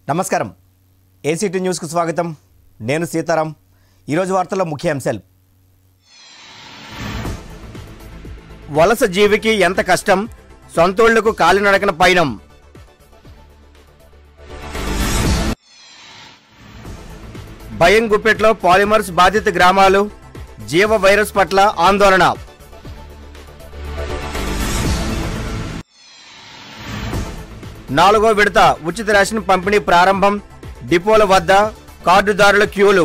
నమస్కారం ఏసీటీ న్యూస్కు స్వాగతం నేను సీతారాం ఈరోజు వార్తల్లో ముఖ్య అంశాలు వలస జీవికి ఎంత కష్టం సొంతోళ్లకు కాలినడకన పయనం భయం గుప్పెట్లో పాలిమర్స్ బాధిత గ్రామాలు జీవ వైరస్ పట్ల ఆందోళన నాలుగో విడత ఉచిత రేషన్ పంపిణీ ప్రారంభం డిపోల వద్ద కార్డుదారుల క్యూలు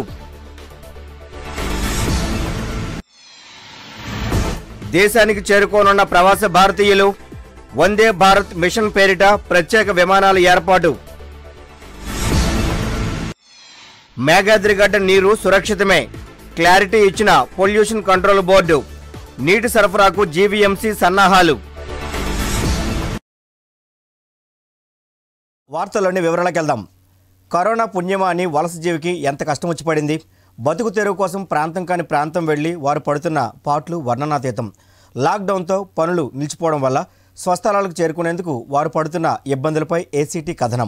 దేశానికి చేరుకోనున్న ప్రవాస భారతీయులు వందే భారత్ మిషన్ పేరిట ప్రత్యేక విమానాల ఏర్పాటు మేఘాద్రిగడ్డ నీరు సురక్షితమే క్లారిటీ ఇచ్చిన పొల్యూషన్ కంట్రోల్ బోర్డు నీటి సరఫరాకు జీవీఎంసీ సన్నాహాలు వార్తల్లోని వివరాలకు వెళ్దాం కరోనా పుణ్యమా అని వలస జీవికి ఎంత కష్టం వచ్చి పడింది బతుకు తెరువు కోసం ప్రాంతం కాని ప్రాంతం వెళ్లి వారు పడుతున్న పాట్లు వర్ణనాతీతం లాక్డౌన్తో పనులు నిలిచిపోవడం వల్ల స్వస్థలాలకు చేరుకునేందుకు వారు పడుతున్న ఇబ్బందులపై ఏసీటీ కథనం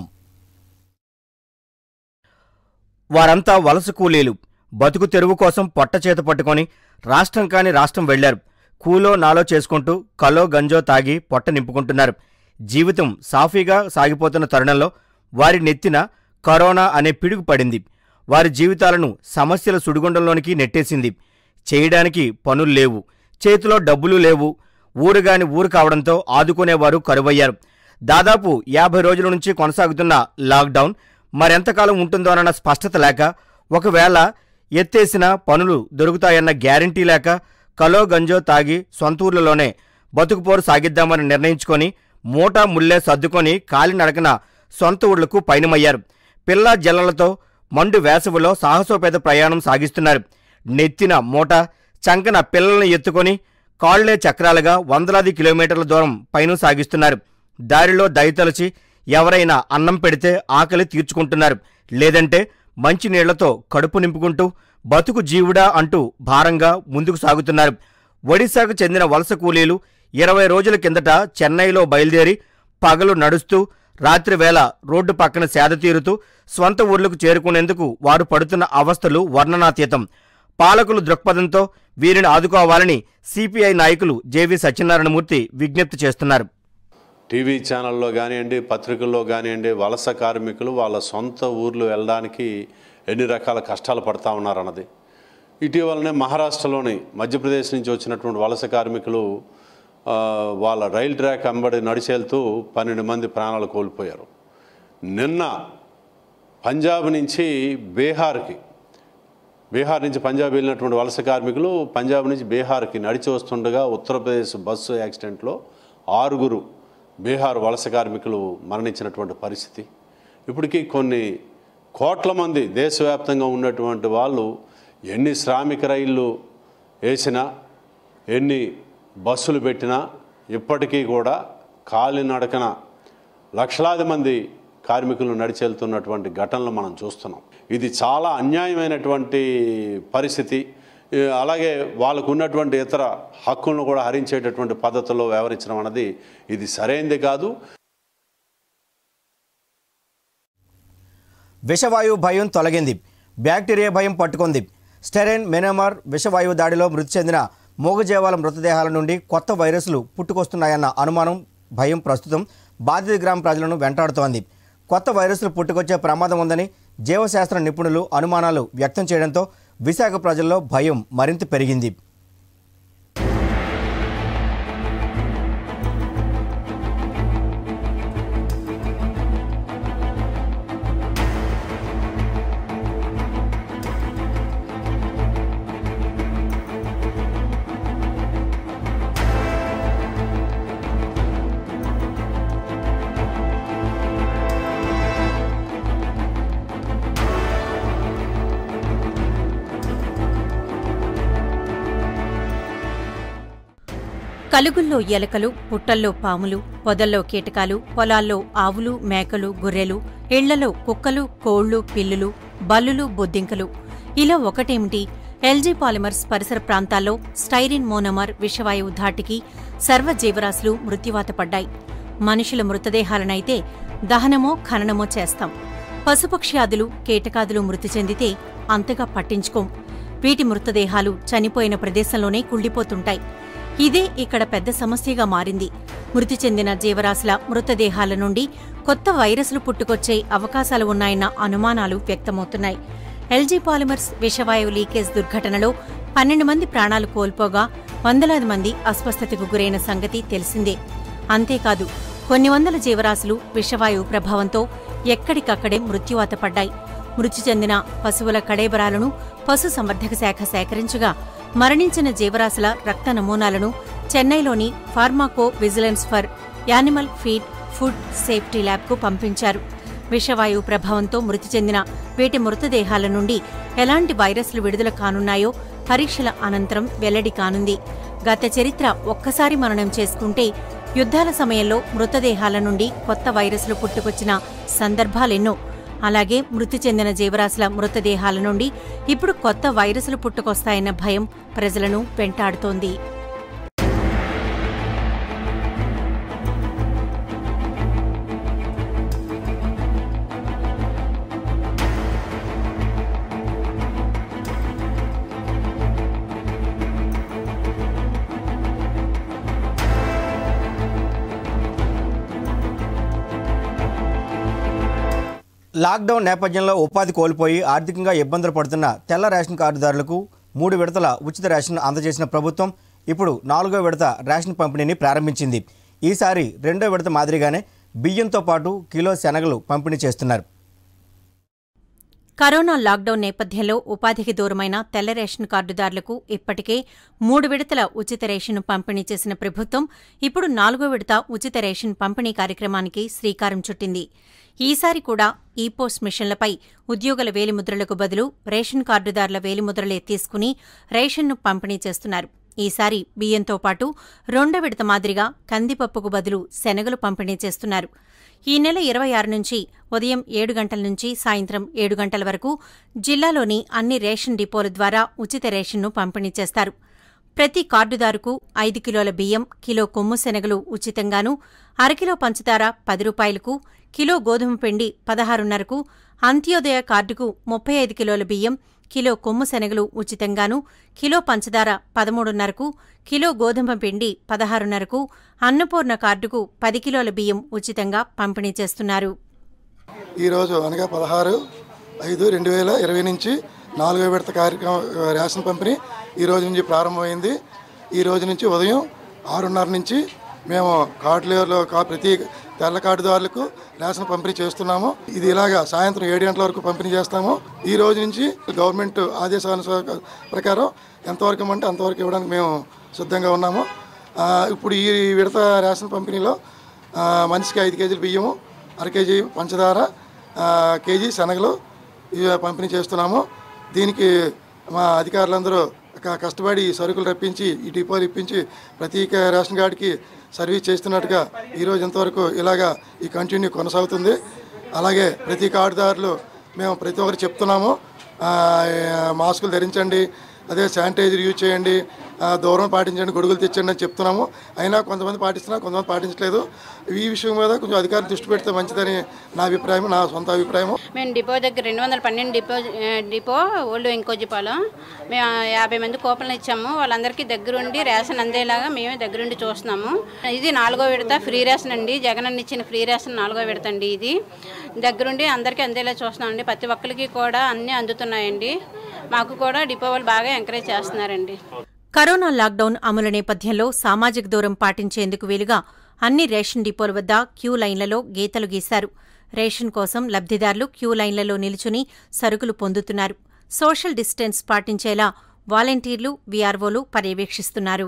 వారంతా వలస కూలీలు బతుకు తెరువు కోసం పొట్ట చేత పట్టుకొని రాష్ట్రం కాని రాష్ట్రం వెళ్లారు కూలో నాలో చేసుకుంటూ కలో గంజో తాగి పొట్ట నింపుకుంటున్నారు జీవితం సాఫీగా సాగిపోతున్న తరుణంలో వారి నెత్తిన కరోనా అనే పిడుగు పడింది వారి జీవితాలను సమస్యల సుడిగుండంలోనికి నెట్టేసింది చేయడానికి పనులు లేవు చేతిలో డబ్బులు లేవు ఊరుగాని ఊరు కావడంతో ఆదుకునేవారు కరువయ్యారు దాదాపు యాభై రోజుల నుంచి కొనసాగుతున్న లాక్డౌన్ మరెంతకాలం ఉంటుందోనన్న స్పష్టత లేక ఒకవేళ ఎత్తేసిన పనులు దొరుకుతాయన్న గ్యారంటీ లేక కలో గంజో తాగి సొంతూర్లలోనే బతుకుపోరు సాగిద్దామని నిర్ణయించుకొని మూటా ముల్లే సర్దుకొని కాలినడకన సొంత ఊళ్లకు పయనమయ్యారు పిల్ల జల్లలతో మండు వేసవిలో సాహసోపేత ప్రయాణం సాగిస్తున్నారు నెత్తిన మూట చంకన పిల్లల్ని ఎత్తుకొని కాళ్లే చక్రాలుగా వందలాది కిలోమీటర్ల దూరం పయనం సాగిస్తున్నారు దారిలో దయతలచి ఎవరైనా అన్నం పెడితే ఆకలి తీర్చుకుంటున్నారు లేదంటే మంచి నీళ్లతో కడుపు నింపుకుంటూ బతుకు జీవుడా అంటూ భారంగా ముందుకు సాగుతున్నారు ఒడిశాకు చెందిన వలస కూలీలు ఇరవై రోజుల కిందట చెన్నైలో బయలుదేరి పగలు నడుస్తూ రాత్రి వేళ రోడ్డు పక్కన సేద తీరుతూ స్వంత ఊర్లకు చేరుకునేందుకు వారు పడుతున్న అవస్థలు వర్ణనాతీతం పాలకులు దృక్పథంతో వీరిని ఆదుకోవాలని సిపిఐ నాయకులు జేవి సత్యనారాయణమూర్తి విజ్ఞప్తి చేస్తున్నారు టీవీ ఛానల్లో కానివ్వండి పత్రికల్లో కానివ్వండి వలస కార్మికులు వాళ్ళ సొంత ఊర్లు వెళ్ళడానికి ఎన్ని రకాల కష్టాలు పడతా ఉన్నారన్నది ఇటీవలనే మహారాష్ట్రలోని మధ్యప్రదేశ్ నుంచి వచ్చినటువంటి వలస కార్మికులు ఆ, వాళ్ళ రైల్ ట్రాక్ అంబడి నడిచేళ్తూ పన్నెండు మంది ప్రాణాలు కోల్పోయారు నిన్న పంజాబ్ నుంచి బీహార్కి బీహార్ నుంచి పంజాబ్ వెళ్ళినటువంటి వలస కార్మికులు పంజాబ్ నుంచి బీహార్కి నడిచి వస్తుండగా ఉత్తరప్రదేశ్ బస్సు యాక్సిడెంట్లో ఆరుగురు బీహార్ వలస కార్మికులు మరణించినటువంటి పరిస్థితి ఇప్పటికీ కొన్ని కోట్ల మంది దేశవ్యాప్తంగా ఉన్నటువంటి వాళ్ళు ఎన్ని శ్రామిక రైళ్ళు వేసినా ఎన్ని బస్సులు పెట్టినా ఇప్పటికీ కూడా కాలినడకన లక్షలాది మంది కార్మికులు నడిచెళ్తున్నటువంటి ఘటనలు మనం చూస్తున్నాం ఇది చాలా అన్యాయమైనటువంటి పరిస్థితి ఈ అలాగే వాళ్ళకు ఉన్నటువంటి ఇతర హక్కులను కూడా హరించేటటువంటి పద్ధతిలో వ్యవహరించడం అన్నది ఇది సరైనది కాదు విషవాయువు భయం తొలగింది బ్యాక్టీరియా భయం పట్టుకుంది స్టెరైన్ మెనమార్ విషవాయువు దాడిలో మృతి చెందిన మూగజీవాల మృతదేహాల నుండి కొత్త వైరస్లు పుట్టుకొస్తున్నాయన్న అనుమానం భయం ప్రస్తుతం బాధిత గ్రామ ప్రజలను వెంటాడుతోంది కొత్త వైరస్లు పుట్టుకొచ్చే ప్రమాదం ఉందని జీవశాస్త్ర నిపుణులు అనుమానాలు వ్యక్తం చేయడంతో విశాఖ ప్రజల్లో భయం మరింత పెరిగింది కలుగుల్లో ఎలకలు పుట్టల్లో పాములు పొదల్లో కీటకాలు పొలాల్లో ఆవులు మేకలు గొర్రెలు ఇళ్లలో కుక్కలు కోళ్లు పిల్లులు బల్లులు బొద్దింకలు ఇలా ఒకటేమిటి ఎల్జీ పాలిమర్స్ పరిసర ప్రాంతాల్లో స్టైరిన్ మోనోమర్ విషవాయువు ధాటికి సర్వజీవరాశులు మృత్యువాత పడ్డాయి మనుషుల మృతదేహాలనైతే దహనమో ఖననమో చేస్తాం పశుపక్ష్యాదులు కీటకాదులు మృతి చెందితే అంతగా పట్టించుకోం వీటి మృతదేహాలు చనిపోయిన ప్రదేశంలోనే కుళ్ళిపోతుంటాయి ఇదే ఇక్కడ పెద్ద సమస్యగా మారింది మృతి చెందిన జీవరాశుల మృతదేహాల నుండి కొత్త వైరస్లు పుట్టుకొచ్చే అవకాశాలు ఉన్నాయన్న అనుమానాలు వ్యక్తమవుతున్నాయి ఎల్జీ పాలిమర్స్ విషవాయువు లీకేజ్ దుర్ఘటనలో పన్నెండు మంది ప్రాణాలు కోల్పోగా వందలాది మంది అస్వస్థతకు గురైన సంగతి తెలిసిందే అంతేకాదు కొన్ని వందల జీవరాశులు విషవాయువు ప్రభావంతో ఎక్కడికక్కడే మృత్యువాత పడ్డాయి మృతి చెందిన పశువుల కడేబరాలను పశు సంవర్ధక శాఖ సేకరించగా మరణించిన జీవరాశుల రక్త నమూనాలను చెన్నైలోని pharmaco vigilance for animal feed food safety ల్యాబ్కు పంపించారు విషవాయువు ప్రభావంతో మృతి చెందిన వీటి మృతదేహాల నుండి ఎలాంటి వైరస్లు విడుదల కానున్నాయో పరీక్షల అనంతరం వెల్లడి కానుంది గత చరిత్ర ఒక్కసారి మననం చేసుకుంటే యుద్ధాల సమయంలో మృతదేహాల నుండి కొత్త వైరస్లు పుట్టుకొచ్చిన సందర్భాలెన్నో అలాగే మృతి చెందిన జీవరాశుల మృతదేహాల నుండి ఇప్పుడు కొత్త వైరస్లు పుట్టుకొస్తాయన్న భయం ప్రజలను వెంటాడుతోంది లాక్డౌన్ నేపథ్యంలో ఉపాధి కోల్పోయి ఆర్థికంగా ఇబ్బందులు పడుతున్న తెల్ల రేషన్ కార్డుదారులకు మూడు విడతల ఉచిత రేషన్ అందజేసిన ప్రభుత్వం ఇప్పుడు నాలుగో విడత రేషన్ పంపిణీని ప్రారంభించింది ఈసారి రెండో విడత మాదిరిగానే బియ్యంతో పాటు కిలో శనగలు పంపిణీ చేస్తున్నారు కరోనా లాక్డౌన్ నేపథ్యంలో ఉపాధికి దూరమైన తెల్ల రేషన్ కార్డుదారులకు ఇప్పటికే మూడు విడతల ఉచిత రేషన్ పంపిణీ చేసిన ప్రభుత్వం ఇప్పుడు నాలుగో విడత ఉచిత రేషన్ పంపిణీ కార్యక్రమానికి శ్రీకారం చుట్టింది ఈసారి కూడా ఈ పోస్ట్ మిషన్లపై ఉద్యోగుల వేలిముద్రలకు బదులు రేషన్ కార్డుదారుల వేలిముద్రలే తీసుకుని రేషన్ను పంపిణీ చేస్తున్నారు ఈసారి బియ్యంతో పాటు రెండో విడత మాదిరిగా కందిపప్పుకు బదులు శనగలు పంపిణీ చేస్తున్నారు ఈ నెల ఇరవై ఆరు నుంచి ఉదయం ఏడు గంటల నుంచి సాయంత్రం ఏడు గంటల వరకు జిల్లాలోని అన్ని రేషన్ డిపోల ద్వారా ఉచిత రేషన్ను పంపిణీ చేస్తారు ప్రతి కార్డుదారుకు ఐదు కిలోల బియ్యం కిలో కొమ్ము శనగలు ఉచితంగాను అరకిలో పంచదార పది రూపాయలకు కిలో గోధుమ పిండి పదహారున్నరకు అంత్యోదయ కార్డుకు ముప్పై ఐదు కిలోల బియ్యం కిలో కొమ్ము శనగలు ఉచితంగాను కిలో పంచదార పదమూడున్నరకు కిలో గోధుమ పిండి పదహారున్నరకు అన్నపూర్ణ కార్డుకు పది కిలోల బియ్యం ఉచితంగా పంపిణీ చేస్తున్నారు ఈరోజు అనగా పదహారు ఐదు రెండు వేల ఇరవై నుంచి నాలుగో విడత కార్యక్రమం రేషన్ పంపిణీ ఈ రోజు నుంచి ప్రారంభమైంది ఈ రోజు నుంచి ఉదయం ఆరున్నర నుంచి మేము కార్డులలో కా- ప్రతి తెల్ల కార్డుదారులకు రేషన్ పంపిణీ చేస్తున్నాము ఇది ఇలాగా సాయంత్రం ఏడు గంటల వరకు పంపిణీ చేస్తాము ఈ రోజు నుంచి గవర్నమెంట్ ఆదేశానుసార ప్రకారం ఎంతవరకు అంటే అంతవరకు ఇవ్వడానికి మేము సిద్ధంగా ఉన్నాము ఆ, ఇప్పుడు ఈ విడత రేషన్ పంపిణీలో ఆ, మనిషికి ఐదు కేజీలు బియ్యము అర కేజీ పంచదార ఆ, కేజీ శనగలు ఇవి పంపిణీ చేస్తున్నాము దీనికి మా అధికారులందరూ క- కష్టపడి ఈ సరుకులు రప్పించి ఈ డిపోలు ఇప్పించి ప్రతి క- రేషన్ కార్డుకి సర్వీస్ చేస్తున్నట్టుగా ఈరోజు ఇంతవరకు ఇలాగా ఈ కంటిన్యూ కొనసాగుతుంది అలాగే ప్రతి కార్డుదారులు మేము ప్రతి ఒక్కరు చెప్తున్నాము ఆ, మాస్కులు ధరించండి అదే శానిటైజర్ యూజ్ చేయండి ఆ, దూరం పాటించండి గొడుగులు తెచ్చండి అని చెప్తున్నాము అయినా కొంతమంది పాటిస్తున్నారు కొంతమంది పాటించలేదు ఈ విషయం మీద కొంచెం అధికారులు దృష్టి పెడితే మంచిదని నా అభిప్రాయం నా సొంత అభిప్రాయం మేము డిపో దగ్గర రెండు వందల పన్నెండు డిపో ఆ, డిపో ఓల్డ్ వెంకోజిపాలెం మేము యాభై మంది కూపన్లు ఇచ్చాము వాళ్ళందరికీ దగ్గరుండి రేషన్ అందేలాగా మేమే దగ్గరుండి చూస్తున్నాము ఇది నాలుగో విడత ఫ్రీ రేషన్ అండి జగన్ అన్న ఇచ్చిన ఫ్రీ రేషన్ నాలుగో విడత అండి ఇది దగ్గరుండి అందరికీ అందేలా చూస్తున్నామండి ప్రతి ఒక్కరికి కూడా అన్నీ అందుతున్నాయండి మాకు కూడా డిపో వాళ్ళు బాగా ఎంకరేజ్ చేస్తున్నారండి కరోనా లాక్డౌన్ అమలు నేపథ్యంలో సామాజిక దూరం పాటించేందుకు వీలుగా అన్ని రేషన్ డిపోల వద్ద క్యూ లైన్లలో గీతలు గీశారు రేషన్ కోసం లబ్ధిదారులు క్యూ లైన్లలో నిలుచుని సరుకులు పొందుతున్నారు సోషల్ డిస్టెన్స్ పాటించేలా వాలంటీర్లు వీఆర్ఓలు పర్యవేక్షిస్తున్నారు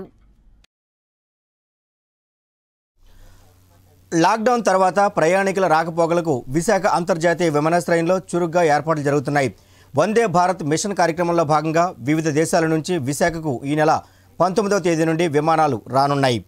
లాక్డౌన్ తర్వాత ప్రయాణికుల రాకపోకలకు విశాఖ అంతర్జాతీయ విమానాశ్రయంలో చురుగ్గా ఏర్పాట్లు జరుగుతున్నాయి వందే భారత్ మిషన్ కార్యక్రమంలో భాగంగా వివిధ దేశాల నుంచి విశాఖకు ఈ నెల పంతొమ్మిదవ తేదీ నుండి విమానాలు రానున్నాయి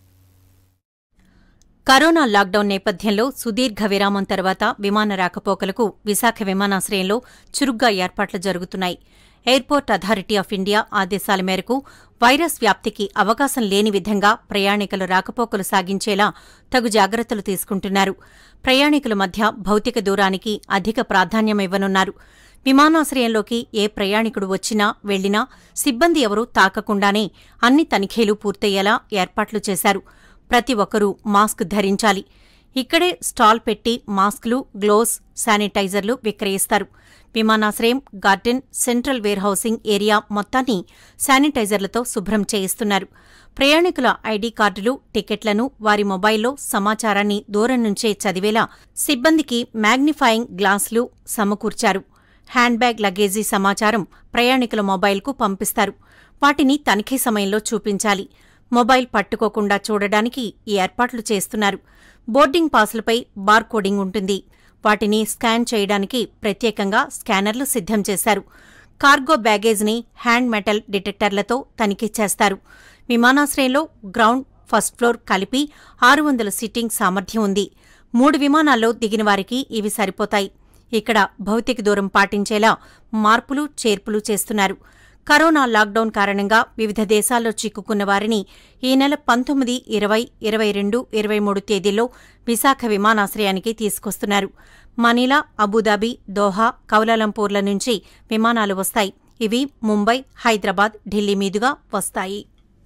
కరోనా లాక్డౌన్ నేపథ్యంలో సుదీర్ఘ విరామం తర్వాత విమాన రాకపోకలకు విశాఖ విమానాశ్రయంలో చురుగ్గా ఏర్పాట్లు జరుగుతున్నాయి ఎయిర్పోర్ట్ అథారిటీ ఆఫ్ ఇండియా ఆదేశాల మేరకు వైరస్ వ్యాప్తికి అవకాశం లేని విధంగా ప్రయాణికులు రాకపోకలు సాగించేలా తగు జాగ్రత్తలు తీసుకుంటున్నారు ప్రయాణికుల మధ్య భౌతిక దూరానికి అధిక ప్రాధాన్యమివ్వనున్నారు విమానాశ్రయంలోకి ఏ ప్రయాణికుడు వచ్చినా వెళ్లినా సిబ్బంది ఎవరూ తాకకుండానే అన్ని తనిఖీలు పూర్తయ్యేలా ఏర్పాట్లు చేశారు ప్రతి ఒక్కరూ మాస్క్ ధరించాలి ఇక్కడే స్టాల్ పెట్టి మాస్కులు గ్లోవ్స్ శానిటైజర్లు విక్రయిస్తారు విమానాశ్రయం గార్డెన్ సెంట్రల్ వేర్హౌసింగ్ ఏరియా మొత్తాన్ని శానిటైజర్లతో శుభ్రం చేయిస్తున్నారు ప్రయాణికుల ఐడీ కార్డులు టికెట్లను వారి మొబైల్లో సమాచారాన్ని దూరం నుంచే చదివేలా సిబ్బందికి మ్యాగ్నిఫైయింగ్ గ్లాసులు సమకూర్చారు హ్యాండ్ బ్యాగ్ లగేజీ సమాచారం ప్రయాణికుల మొబైల్కు పంపిస్తారు వాటిని తనిఖీ సమయంలో చూపించాలి మొబైల్ పట్టుకోకుండా చూడడానికి ఈ ఏర్పాట్లు చేస్తున్నారు బోర్డింగ్ పాసులపై బార్ కోడింగ్ ఉంటుంది వాటిని స్కాన్ చేయడానికి ప్రత్యేకంగా స్కానర్లు సిద్ధం చేశారు కార్గో బ్యాగేజ్ని హ్యాండ్ మెటల్ డిటెక్టర్లతో తనిఖీ చేస్తారు విమానాశ్రయంలో గ్రౌండ్ ఫస్ట్ ఫ్లోర్ కలిపి ఆరు వందల సీటింగ్ సామర్థ్యం ఉంది మూడు విమానాల్లో దిగిన వారికి ఇవి సరిపోతాయి ఇక్కడ భౌతిక దూరం పాటించేలా మార్పులు చేర్పులు చేస్తున్నారు కరోనా లాక్డౌన్ కారణంగా వివిధ దేశాల్లో చిక్కుకున్న వారిని ఈ నెల పంతొమ్మిది ఇరవై ఇరవై రెండు ఇరవై మూడు తేదీల్లో విశాఖ విమానాశ్రయానికి తీసుకొస్తున్నారు మనీలా అబుదాబి దోహా కౌలాలంపూర్ల నుంచి విమానాలు వస్తాయి ఇవి ముంబై హైదరాబాద్ ఢిల్లీ మీదుగా వస్తాయి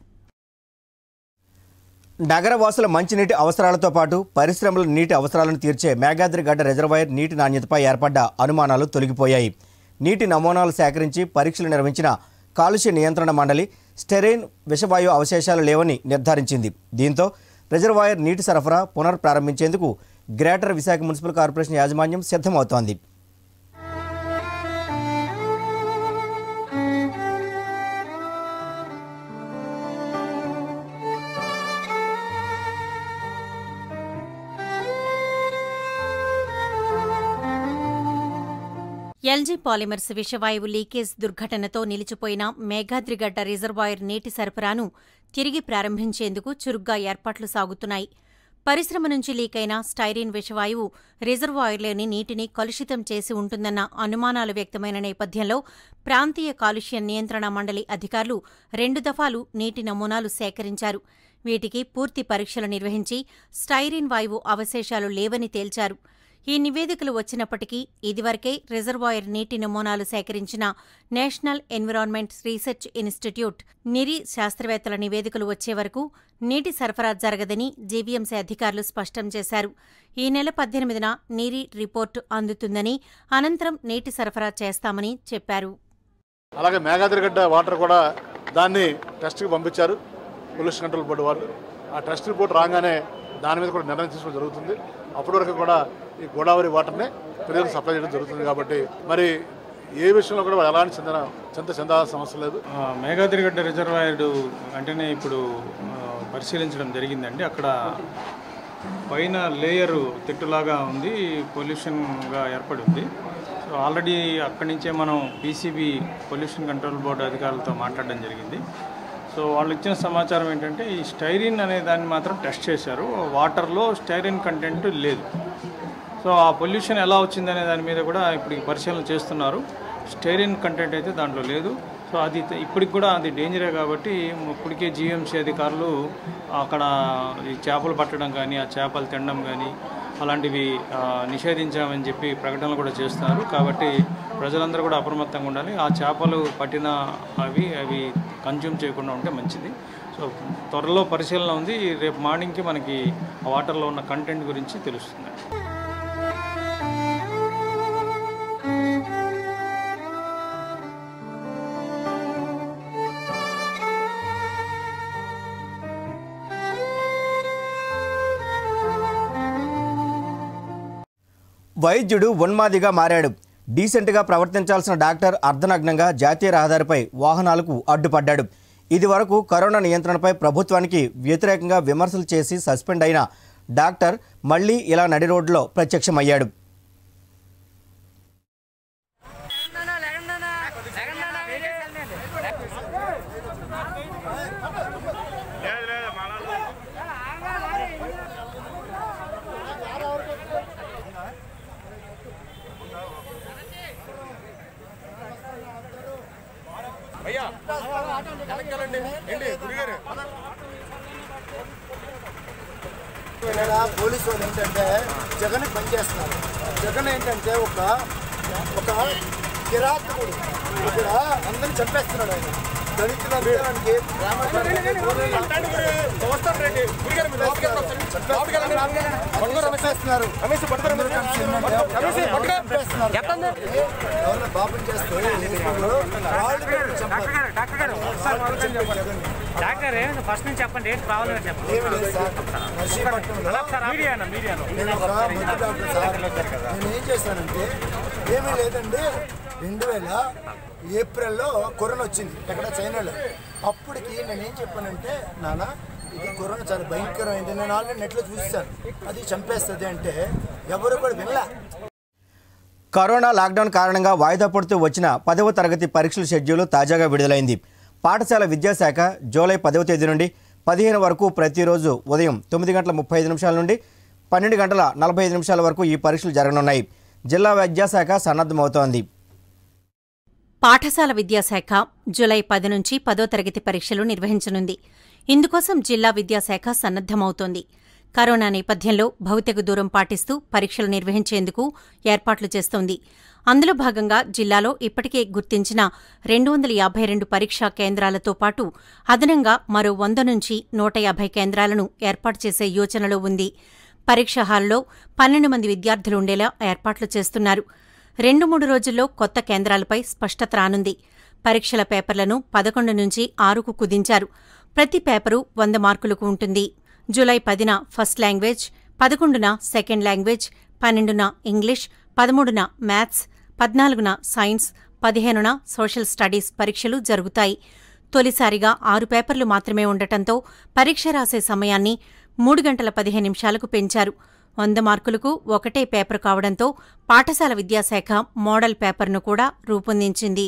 నగరవాసుల మంచినీటి అవసరాలతో పాటు పరిశ్రమల నీటి అవసరాలను తీర్చే మేఘాద్రి గడ్డ రిజర్వాయర్ నీటి నాణ్యతపై ఏర్పడ్డ అనుమానాలు తొలగిపోయాయి నీటి నమూనాలు సేకరించి పరీక్షలు నిర్వహించిన కాలుష్య నియంత్రణ మండలి స్టెరైన్ విషవాయు అవశేషాలు లేవని నిర్ధారించింది దీంతో రిజర్వాయర్ నీటి సరఫరా పునర్ప్రారంభించేందుకు గ్రేటర్ విశాఖ మున్సిపల్ కార్పొరేషన్ యాజమాన్యం సిద్ధమవుతోంది ఎల్జీ పాలిమర్స్ విషవాయువు లీకేజ్ దుర్ఘటనతో నిలిచిపోయిన మేఘాద్రిగడ్డ రిజర్వాయర్ నీటి సరఫరాను తిరిగి ప్రారంభించేందుకు చురుగ్గా ఏర్పాట్లు సాగుతున్నాయి పరిశ్రమ నుంచి లీకైన స్టైరిన్ విషవాయువు రిజర్వాయర్లోని నీటిని కలుషితం చేసి ఉంటుందన్న అనుమానాలు వ్యక్తమైన నేపథ్యంలో ప్రాంతీయ కాలుష్య నియంత్రణ మండలి అధికారులు రెండు దఫాలు నీటి నమూనాలు సేకరించారు వీటికి పూర్తి పరీక్షలు నిర్వహించి స్టైరిన్ వాయువు అవశేషాలు లేవని తేల్చారు ఈ నివేదికలు వచ్చినప్పటికీ ఇదివరకే రిజర్వాయర్ నీటి నమూనాలు సేకరించిన national environment research institute NEERI శాస్త్రవేత్తల నివేదికలు వచ్చే వరకు నీటి సరఫరా జరగదని జీవీఎంసీ అధికారులు స్పష్టం చేశారు ఈ నెల పద్దెనిమిదిన నీరి రిపోర్టు అందుతుందని అనంతరం నీటి సరఫరా చేస్తామని చెప్పారు అలాగే మేఘాద్రిగడ్డ వాటర్ కూడా దాన్ని టెస్ట్కి పంపించారు పొల్యూషన్ కంట్రోల్ బోర్డు వాళ్ళు ఆ టెస్ట్ రిపోర్ట్ రాగానే దాని మీద కూడా నిర్ణయం తీసుకోవడం జరుగుతుంది అప్పటి వరకు కూడా ఈ గోదావరి వాటర్ని ప్రజలకు సప్లై చేయడం జరుగుతుంది కాబట్టి మరి ఏ విషయంలో కూడా వాళ్ళు ఎలాంటి చెందిన చింత చెందాల్సిన అవసరం లేదు ఆ, మేఘాద్రిగడ్డ రిజర్వాయర్ వెంటనే ఇప్పుడు ఆ, పరిశీలించడం జరిగిందండి అక్కడ పైన లేయర్ తిట్టులాగా ఉంది పొల్యూషన్గా ఏర్పడి ఉంది సో ఆల్రెడీ అక్కడి నుంచే మనం పీసీబీ పొల్యూషన్ కంట్రోల్ బోర్డు అధికారులతో మాట్లాడడం జరిగింది సో వాళ్ళు ఇచ్చిన సమాచారం ఏంటంటే ఈ స్టైరిన్ అనే దాన్ని మాత్రం టెస్ట్ చేశారు వాటర్లో స్టైరిన్ కంటెంట్ లేదు సో ఆ పొల్యూషన్ ఎలా వచ్చిందనే దాని మీద కూడా ఇప్పుడు ఈ పరిశీలన చేస్తున్నారు స్టైరిన్ కంటెంట్ అయితే దాంట్లో లేదు సో అది ఇప్పటికి కూడా అది డేంజరే కాబట్టి ఇప్పటికే జీఎంసీ అధికారులు అక్కడ ఈ చేపలు పట్టడం కానీ ఆ చేపలు తినడం కానీ అలాంటివి ఆ, నిషేధించామని చెప్పి ప్రకటనలు కూడా చేస్తున్నారు కాబట్టి ప్రజలందరూ కూడా అప్రమత్తంగా ఉండాలి ఆ చేపలు పట్టిన అవి అవి కన్జ్యూమ్ చేయకుండా ఉంటే మంచిది సో త్వరలో పరిశీలన ఉంది రేపు మార్నింగ్కి మనకి ఆ వాటర్లో ఉన్న కంటెంట్ గురించి తెలుస్తుంది వైద్యుడు ఉన్మాదిగా మారాడు డీసెంట్గా ప్రవర్తించాల్సిన డాక్టర్ అర్ధనగ్నంగా జాతీయ రహదారిపై వాహనాలకు అడ్డుపడ్డాడు ఇది వరకు కరోనా నియంత్రణపై ప్రభుత్వానికి వ్యతిరేకంగా విమర్శలు చేసి సస్పెండ్ అయిన డాక్టర్ మళ్లీ ఇలా నడి రోడ్డులో ప్రత్యక్షమయ్యాడు ఇక్కడ పోలీసు వాళ్ళు ఏంటంటే జగన్ పనిచేస్తున్నారు జగన్ ఏంటంటే ఒక ఒక కిరాతకుడు ఇక్కడ అందరిని చంపేస్తున్నాడు ఆయన దళితుల అందరికి చంపేస్తున్నారు ఎవరైనా పాపం చేస్తే వాళ్ళు కూడా చంపారు. డాక్టర్ ఏమైంది ఫస్ట్ నుంచి చెప్పండి ఏంటి ప్రాబ్లం ఏంటి చెప్పండి ఏమీ లేదు సార్. నర్సీపట్నంలో మీడియానా మీడియాలో నేను ఒక మంచి డాక్టర్ సార్ నేను ఏం చేశానంటే ఏమీ లేదండి రెండు వేల ఏప్రిల్లో కరోనా వచ్చింది ఎక్కడ చైనాలో అప్పటికి నేను ఏం చెప్పానంటే నాన్న ఇది కరోనా చాలా భయంకరమైంది నేను ఆల్రెడీ నెట్లో చూశాను అది చంపేస్తుంది అంటే ఎవరు కూడా వినలే కరోనా లాక్డౌన్ కారణంగా వాయిదా పడుతూ వచ్చిన పదవ తరగతి పరీక్షల షెడ్యూల్ తాజాగా విడుదలైంది పాఠశాల విద్యాశాఖ జూలై పదవ తేదీ నుండి పదిహేను వరకు ప్రతిరోజు ఉదయం తొమ్మిది గంటల ముప్పై ఐదు నిమిషాల నుండి పన్నెండు గంటల నలభై ఐదు నిమిషాల వరకు ఈ పరీక్షలు జరగనున్నాయి జిల్లా విద్యాశాఖ సన్నద్ధమవుతోంది పాఠశాల విద్యాశాఖ జులై పది నుంచి పదో తరగతి పరీక్షలు నిర్వహించనుంది ఇందుకోసం జిల్లా విద్యాశాఖ సన్నద్దమవుతోంది కరోనా నేపథ్యంలో భౌతిక దూరం పాటిస్తూ పరీక్షలు నిర్వహించేందుకు ఏర్పాట్లు చేస్తోంది అందులో భాగంగా జిల్లాలో ఇప్పటికే గుర్తించిన రెండు వందల యాభై రెండు పరీక్షా కేంద్రాలతో పాటు అదనంగా మరో వంద నుంచి నూట యాభై కేంద్రాలను ఏర్పాటు చేసే యోచనలో ఉంది పరీక్ష హాల్లో పన్నెండు మంది విద్యార్థులు ఉండేలా ఏర్పాట్లు చేస్తున్నారు రెండు మూడు రోజుల్లో కొత్త కేంద్రాలపై స్పష్టత రానుంది పరీక్షల పేపర్లను పదకొండు నుంచి ఆరుకు కుదించారు ప్రతి పేపరు వంద మార్కులకు ఉంటుంది జూలై పదిన ఫస్ట్ లాంగ్వేజ్ పదకొండున సెకండ్ లాంగ్వేజ్ పన్నెండున ఇంగ్లీష్ పదమూడున మ్యాథ్స్ పద్నాలుగున సైన్స్ పదిహేనున సోషల్ స్టడీస్ పరీక్షలు జరుగుతాయి తొలిసారిగా ఆరు పేపర్లు మాత్రమే ఉండటంతో పరీక్ష రాసే సమయాన్ని మూడు గంటల పదిహేను నిమిషాలకు పెంచారు వంద మార్కులకు ఒకటే పేపర్ కావడంతో పాఠశాల విద్యాశాఖ మోడల్ పేపర్ను కూడా రూపొందించింది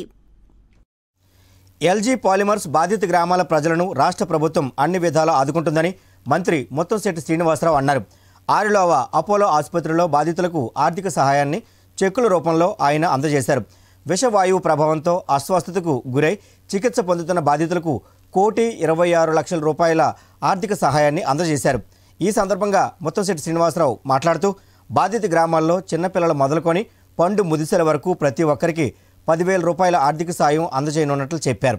ఎల్జీ పాలిమర్స్ బాధిత గ్రామాల ప్రజలను రాష్ట్ర ప్రభుత్వం అన్ని విధాలా ఆదుకుంటుందని మంత్రి ముత్తంశెట్టి శ్రీనివాసరావు అన్నారు ఆరులోవ అపోలో ఆసుపత్రిలో బాధితులకు ఆర్థిక సహాయాన్ని చెక్కుల రూపంలో ఆయన అందజేశారు విషవాయువు ప్రభావంతో అస్వస్థతకు గురై చికిత్స పొందుతున్న బాధితులకు కోటి ఇరవై ఆరు లక్షల రూపాయల ఆర్థిక సహాయాన్ని అందజేశారు ఈ సందర్భంగా ముత్తంశెట్టి శ్రీనివాసరావు మాట్లాడుతూ బాధిత గ్రామాల్లో చిన్నపిల్లలు మొదలుకొని పండు ముదిసెల వరకు ప్రతి ఒక్కరికి పదివేల రూపాయల ఆర్థిక సాయం అందజేయనున్నట్లు చెప్పారు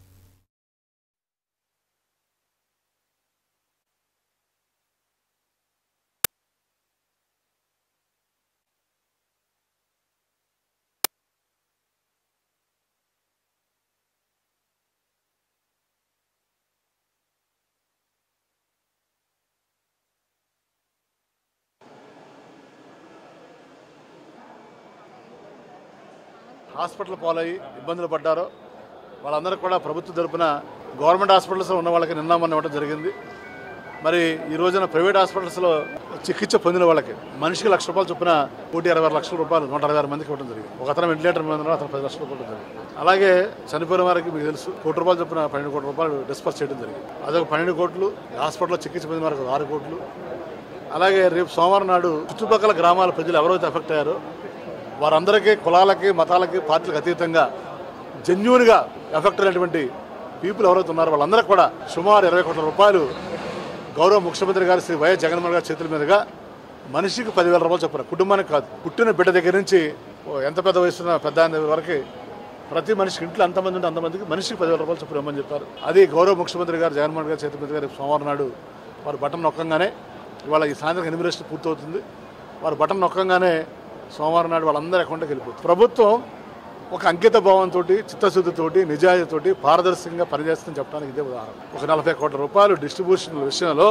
హాస్పిటల్ పాలయ్యి ఇబ్బందులు పడ్డారో వాళ్ళందరూ కూడా ప్రభుత్వ తరపున గవర్నమెంట్ హాస్పిటల్స్లో ఉన్న వాళ్ళకి నిన్న మొన్న ఇవ్వడం జరిగింది మరి ఈ రోజున ప్రైవేట్ హాస్పిటల్స్లో చికిత్స పొందిన వాళ్ళకి మనిషికి లక్ష రూపాయలు చొప్పున కోటి ఇరవై ఆరు లక్షల రూపాయలు నూట అరవై ఆరు మందికి ఇవ్వడం జరిగింది ఒక అతను వెంటిలేటర్ మీద ఉన్నాడు, అతను పది లక్షల రూపాయలు ఇవ్వడం జరిగింది అలాగే చనిపోయిన వారికి మీకు తెలుసు కోటి రూపాయలు చొప్పున పన్నెండు కోట్ల రూపాయలు డిస్పర్స్ చేయడం జరిగింది అదొక పన్నెండు కోట్లు హాస్పిటల్లో చికిత్స పొందిన వారికి ఒక ఆరు కోట్లు అలాగే రేపు సోమవారం నాడు చుట్టుపక్కల గ్రామాల ప్రజలు ఎవరైతే ఎఫెక్ట్ అయ్యారో వారందరికీ కులాలకి మతాలకి పార్టీలకు అతీతంగా జెన్యున్గా ఎఫెక్ట్ అయినటువంటి పీపుల్ ఎవరైతే ఉన్నారో వాళ్ళందరికీ కూడా సుమారు ఇరవై కోట్ల రూపాయలు గౌరవ ముఖ్యమంత్రి గారు శ్రీ వైఎస్ జగన్మోహన్ గారి చేతుల మీదుగా మనిషికి పదివేల రూపాయలు చెప్పారు కుటుంబానికి కాదు పుట్టిన బిడ్డ దగ్గర నుంచి ఓ ఎంత పెద్ద వయసున్న పెద్ద ఆయన వరకు ప్రతి మనిషికి ఇంట్లో ఎంతమంది ఉంటే అంతమందికి మనిషికి పదివేల రూపాయలు చొప్పున ఇవ్వమని చెప్పారు అది గౌరవ ముఖ్యమంత్రి గారు జగన్మోహన్ గారి చేతుల మీదుగా రేపు సోమవారం నాడు వారు బటన్ నొక్కంగానే ఇవాళ ఈ సాయంత్రం ఎనిమిది పూర్తవుతుంది వారు బటన్ నొక్కంగానే సోమవారం నాడు వాళ్ళందరి అకౌంట్కి వెళ్ళిపోతుంది ప్రభుత్వం ఒక అంకిత భావంతో చిత్తశుద్ధితోటి నిజాయితీతోటి పారదర్శకంగా పనిచేస్తుందని చెప్పడానికి ఇదే ఉదాహరణ ఒక నలభై కోట్ల రూపాయలు డిస్ట్రిబ్యూషన్ విషయంలో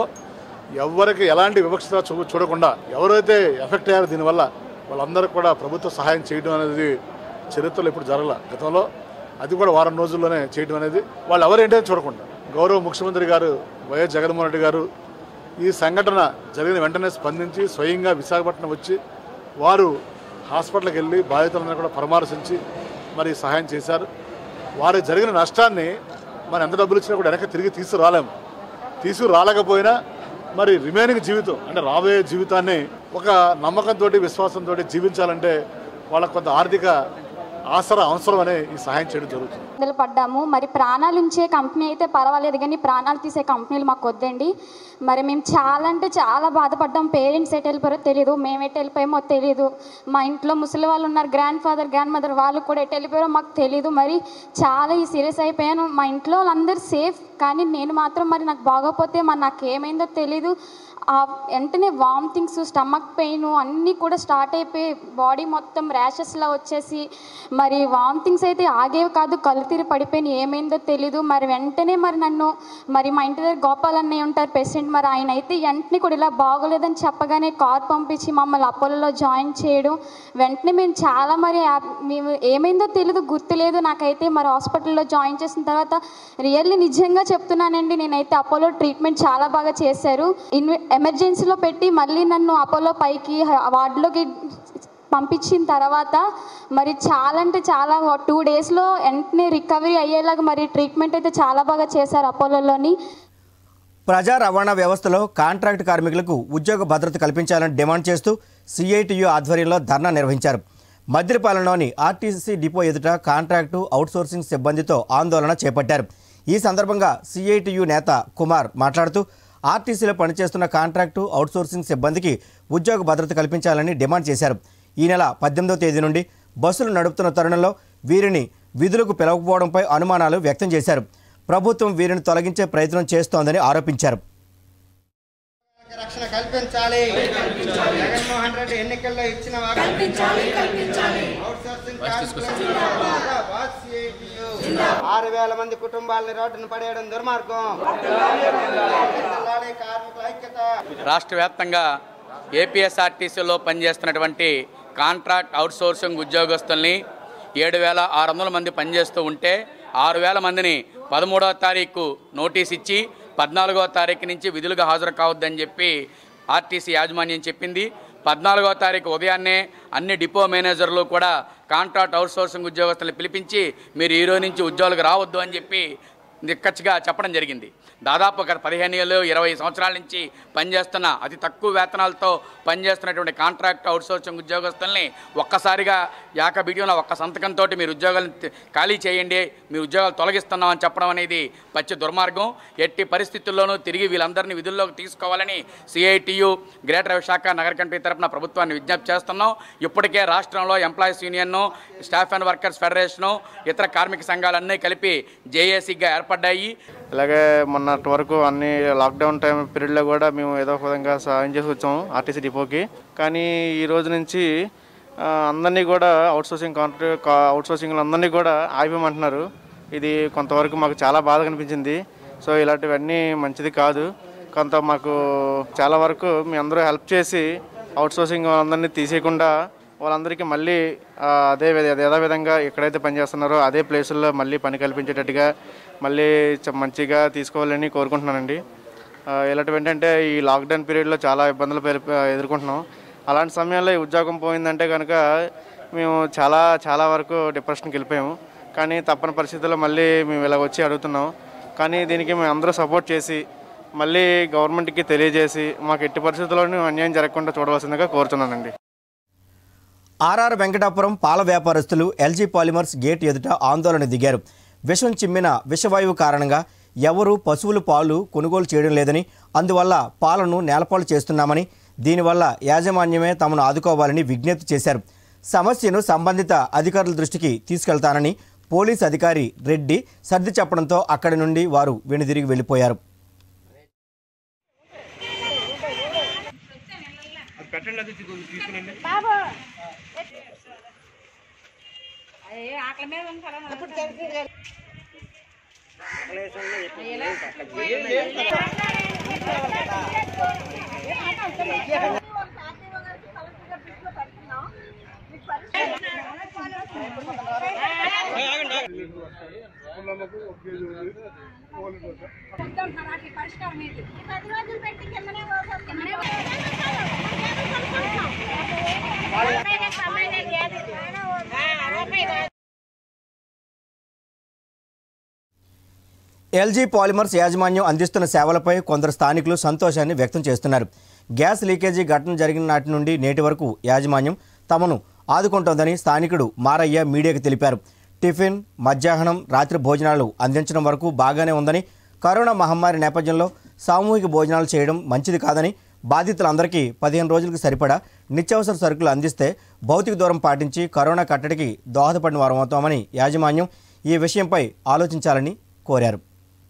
ఎవరికి ఎలాంటి వివక్షత చూ చూడకుండా ఎవరైతే ఎఫెక్ట్ అయ్యారో దీనివల్ల వాళ్ళందరూ కూడా ప్రభుత్వ సహాయం చేయడం అనేది చరిత్రలో ఇప్పుడు జరగల గతంలో అది కూడా వారం రోజుల్లోనే చేయడం అనేది వాళ్ళు ఎవరేంటో చూడకుండా గౌరవ ముఖ్యమంత్రి గారు వైఎస్ జగన్మోహన్ రెడ్డి గారు ఈ సంఘటన జరిగిన వెంటనే స్పందించి స్వయంగా విశాఖపట్నం వచ్చి వారు హాస్పిటల్కి వెళ్ళి బాధితులందరూ కూడా పరామర్శించి మరి సహాయం చేశారు వారికి జరిగిన నష్టాన్ని మరి ఎంత డబ్బులు ఇచ్చినా కూడా వెనక్కి తిరిగి తీసుకురాలేము తీసుకురాలేకపోయినా మరి రిమైనింగ్ జీవితం అంటే రాబోయే జీవితాన్ని ఒక నమ్మకంతో విశ్వాసంతో జీవించాలంటే వాళ్ళకు కొంత ఆర్థిక ఆసరా అవసరం అనే ఈ సహాయం చేయడం జరుగుతుంది ఇబ్బందులు పడ్డాము మరి ప్రాణాలు ఉంచే కంపెనీ అయితే పర్వాలేదు కానీ ప్రాణాలు తీసే కంపెనీలు మాకు వద్దండి మరి మేము చాలా అంటే చాలా బాధపడ్డాం పేరెంట్స్ ఎటు వెళ్ళిపోయారో తెలియదు మేము ఎటు వెళ్ళిపోయామో తెలియదు మా ఇంట్లో ముసలి వాళ్ళు ఉన్నారు గ్రాండ్ ఫాదర్ గ్రాండ్ మదర్ వాళ్ళు కూడా ఎటు వెళ్ళిపోయారో మాకు తెలియదు మరి చాలా ఈ సీరియస్ అయిపోయాను మా ఇంట్లో వాళ్ళందరూ సేఫ్ కానీ నేను మాత్రం మరి నాకు బాగోపోతే మరి నాకు ఏమైందో తెలీదు ఆ వెంటనే వామిటింగ్స్ స్టమక్ పెయిన్ అన్నీ కూడా స్టార్ట్ అయిపోయి బాడీ మొత్తం ర్యాషెస్లా వచ్చేసి మరి వామిటింగ్స్ అయితే ఆగేవి కాదు కళ్ళు తిరిగి పడిపోయిన ఏమైందో తెలీదు మరి వెంటనే మరి నన్ను మరి మా ఇంటి దగ్గర గోపాల్ అన్నయ్య ఉంటారు పేషెంట్ మరి ఆయన అయితే వెంటనే కూడా ఇలా బాగోలేదని చెప్పగానే కార్ పంపించి మమ్మల్ని అపోలోలో జాయిన్ చేయడం వెంటనే మేము చాలా మరి హ్యాప్- మేము ఏమైందో తెలీదు గుర్తులేదు నాకైతే మరి హాస్పిటల్లో జాయిన్ చేసిన తర్వాత రియల్లీ నిజంగా చెప్తున్నానండి నేనైతే అపోలో ట్రీట్మెంట్ చాలా బాగా చేశారు ఇన్వె ఎమర్జెన్సీలో పెట్టి మళ్ళీ నన్ను అపోలో పైకి హ- వార్డులోకి పంపించిన తర్వాత మరి చాలా అంటే చాలా టూ డేస్లో వెంటనే రికవరీ అయ్యేలాగా మరి ట్రీట్మెంట్ అయితే చాలా బాగా చేశారు అపోలోలోని ప్రజా రవాణా వ్యవస్థలో కాంట్రాక్ట్ కార్మికులకు ఉద్యోగ భద్రత కల్పించాలని డిమాండ్ చేస్తూ సిఐటియు ఆధ్వర్యంలో ధర్నా నిర్వహించారు మద్దిరపాలెంలోని ఆర్టీసీ డిపో ఎదుట కాంట్రాక్టు అవుట్సోర్సింగ్ సిబ్బందితో ఆందోళన చేపట్టారు ఈ సందర్భంగా సిఐటియు నేత కుమార్ మాట్లాడుతూ ఆర్టీసీలో పనిచేస్తున్న కాంట్రాక్టు అవుట్సోర్సింగ్ సిబ్బందికి ఉద్యోగ భద్రత కల్పించాలని డిమాండ్ చేశారు ఈ నెల పద్దెనిమిదవ తేదీ నుండి బస్సులు నడుపుతున్న తరుణంలో వీరిని విధులకు పిలవకపోవడంపై అనుమానాలు వ్యక్తం చేశారు ప్రభుత్వం వీరిని తొలగించే ప్రయత్నం చేస్తోందని ఆరోపించారు రక్షణ కల్పించాలి జగన్మోహన్ రెడ్డి ఎన్నికల్లో ఇచ్చిన అవుట్సోర్సింగ్ ఆరు వేల మంది కుటుంబాలని రోడ్డును పడేయడం దుర్మార్గం జిల్లాలే కార్మికుల ఐక్యత రాష్ట్ర వ్యాప్తంగా ఏపీఎస్ఆర్టీసీలో పనిచేస్తున్నటువంటి కాంట్రాక్ట్ అవుట్సోర్సింగ్ ఉద్యోగస్తుల్ని ఏడు వేల ఆరు వందల మంది పనిచేస్తూ ఉంటే ఆరు వేల మందిని పదమూడవ తారీఖు నోటీస్ ఇచ్చి పద్నాలుగవ తారీఖు నుంచి విధులుగా హాజరు కావద్దని చెప్పి ఆర్టీసీ యాజమాన్యం చెప్పింది పద్నాలుగవ తారీఖు ఉదయాన్నే అన్ని డిపో మేనేజర్లు కూడా కాంట్రాక్ట్ అవుట్సోర్సింగ్ ఉద్యోగస్తులను పిలిపించి మీరు ఈ రోజు నుంచి ఉద్యోగులకు రావద్దు అని చెప్పి నిక్కచ్చిగా చెప్పడం జరిగింది దాదాపు గత పదిహేను ఏళ్ళు ఇరవై సంవత్సరాల నుంచి పనిచేస్తున్న అతి తక్కువ వేతనాలతో పనిచేస్తున్నటువంటి కాంట్రాక్ట్ అవుట్సోర్సింగ్ ఉద్యోగస్తుల్ని ఒక్కసారిగా ఏకబిడియంలో ఒక్క సంతకంతో మీరు ఉద్యోగాలను తి- ఖాళీ చేయండి మీ ఉద్యోగాలు తొలగిస్తున్నామని చెప్పడం అనేది పచ్చి దుర్మార్గం ఎట్టి పరిస్థితుల్లోనూ తిరిగి వీళ్ళందరినీ విధుల్లోకి తీసుకోవాలని సిఐటియు గ్రేటర్ విశాఖ నగర కమిటీ తరపున ప్రభుత్వాన్ని విజ్ఞప్తి చేస్తున్నాం ఇప్పటికే రాష్ట్రంలో ఎంప్లాయీస్ యూనియన్ను స్టాఫ్ అండ్ వర్కర్స్ ఫెడరేషను ఇతర కార్మిక సంఘాలన్నీ కలిపి జేఏసీగా ఏర్పడ్డాయి ఇలాగే మొన్నటి వరకు అన్ని లాక్డౌన్ టైం పీరియడ్లో కూడా మేము ఏదో ఒక విధంగా సాయం చేసి వచ్చాము ఆర్టీసీ డిపోకి కానీ ఈ రోజు నుంచి ఆ, అందరినీ కూడా అవుట్సోర్సింగ్ కాంట్రాక్ట్ అవుట్సోర్సింగ్ అందరినీ కూడా ఆగిపోమంటున్నారు ఇది కొంతవరకు మాకు చాలా బాధ కనిపించింది సో ఇలాంటివన్నీ మంచిది కాదు కొంత మాకు చాలా వరకు మీ అందరూ హెల్ప్ చేసి అవుట్సోర్సింగ్ వాళ్ళందరినీ తీసేయకుండా వాళ్ళందరికీ మళ్ళీ ఆ, అదే విధ- అదే విధంగా ఎక్కడైతే పనిచేస్తున్నారో అదే ప్లేసుల్లో మళ్ళీ పని కల్పించేటట్టుగా మళ్ళీ చ- మంచిగా తీసుకోవాలని కోరుకుంటున్నానండి ఆ, ఇలాంటివి ఏంటంటే ఈ లాక్డౌన్ పీరియడ్లో చాలా ఇబ్బందులు పెరి- ఎదుర్కొంటున్నాం అలాంటి సమయంలో ఈ ఉద్యోగం పోయిందంటే కనుక మేము చాలా చాలా వరకు డిప్రెషన్కి వెళ్ళిపోయాము కానీ తప్పని పరిస్థితుల్లో మళ్ళీ మేము ఇలా వచ్చి అడుగుతున్నాం కానీ దీనికి మేము అందరూ సపోర్ట్ చేసి మళ్ళీ గవర్నమెంట్కి తెలియజేసి మాకు ఎట్టి పరిస్థితుల్లోనూ అన్యాయం జరగకుండా చూడవలసిందిగా కోరుతున్నానండి ఆర్ఆర్ వెంకటాపురం పాల వ్యాపారస్తులు ఎల్జీ పాలిమర్స్ గేట్ ఎదుట ఆందోళన దిగారు విషం చిమ్మిన విషవాయువు కారణంగా ఎవరూ పశువుల పాలు కొనుగోలు చేయడం లేదని అందువల్ల పాలను నేలపాలు చేస్తున్నామని దీనివల్ల యాజమాన్యమే తమను ఆదుకోవాలని విజ్ఞప్తి చేశారు సమస్యను సంబంధిత అధికారుల దృష్టికి తీసుకెళ్తానని పోలీస్ అధికారి రెడ్డి సర్ది చెప్పడంతో అక్కడి నుండి వారు వెనుదిరిగి వెళ్ళిపోయారు పెట్టండి అది తీసుకునండి ఎల్జీ పాలిమర్స్ యాజమాన్యం అందిస్తున్న సేవలపై కొందరు స్థానికులు సంతోషాన్ని వ్యక్తం చేస్తున్నారు గ్యాస్ లీకేజీ ఘటన జరిగిన నాటి నుండి నేటి వరకు యాజమాన్యం తమను ఆదుకుంటోందని స్థానికుడు మారయ్య మీడియాకు తెలిపారు టిఫిన్ మధ్యాహ్నం రాత్రి భోజనాలు అందించడం వరకు బాగానే ఉందని కరోనా మహమ్మారి నేపథ్యంలో సామూహిక భోజనాలు చేయడం మంచిది కాదని బాధితులందరికీ పదిహేను రోజులకు సరిపడా నిత్యావసర సరుకులు అందిస్తే భౌతిక దూరం పాటించి కరోనా కట్టడికి దోహదపడిన వారం అవుతామని యాజమాన్యం ఈ విషయంపై ఆలోచించాలని కోరారు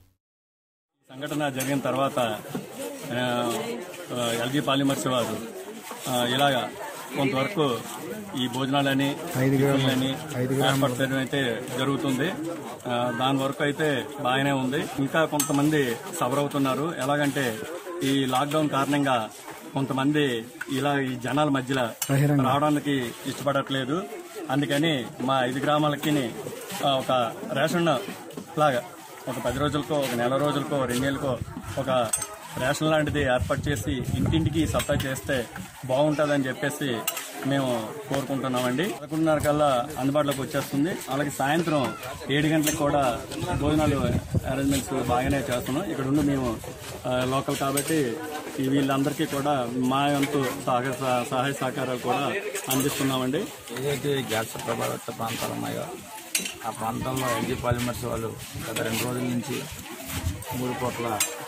సంఘటన జరిగిన తర్వాత ఆ, ఆ, ఎల్జీ పాలిమర్స్ వారు ఆ, ఇలాగా కొంతవరకు ఈ భోజనాలని టిఫిన్లని ఏర్పాటు చేయడం అయితే జరుగుతుంది ఆ, దాని వరకు అయితే బాగానే ఉంది ఇంకా కొంతమంది సఫర్ అవుతున్నారు ఎలాగంటే ఈ లాక్డౌన్ కారణంగా కొంతమంది ఇలా ఈ జనాల మధ్యలో రావడానికి ఇష్టపడట్లేదు అందుకని మా ఐదు గ్రామాలకి ఆ, ఒక రేషన్ లాగా ఒక పది రోజులకో ఒక నెల రోజులకో రెండు నెలలకో ఒక రేషన్ లాంటిది ఏర్పాటు చేసి ఇంటింటికి సప్లై చేస్తే బాగుంటుందని చెప్పేసి మేము కోరుకుంటున్నామండి పదకొండున్నర కల్లా అందుబాటులోకి వచ్చేస్తుంది అలాగే సాయంత్రం ఏడు గంటలకు కూడా భోజనాలు అరేంజ్మెంట్స్ బాగానే చేస్తున్నాం ఇక్కడ ఉండి మేము ఆ, లోకల్ కాబట్టి ఈ వీళ్ళందరికీ కూడా మా వంతు సహకార సహాయ సహకారాలు కూడా అందిస్తున్నామండి ఏదైతే గ్యాస్ ప్రభావిత ప్రాంతాలు ఉన్నాయో ఆ ప్రాంతంలో ఎల్జీ పాలిమర్స్ వాళ్ళు గత రెండు రోజుల నుంచి మూడు కోట్ల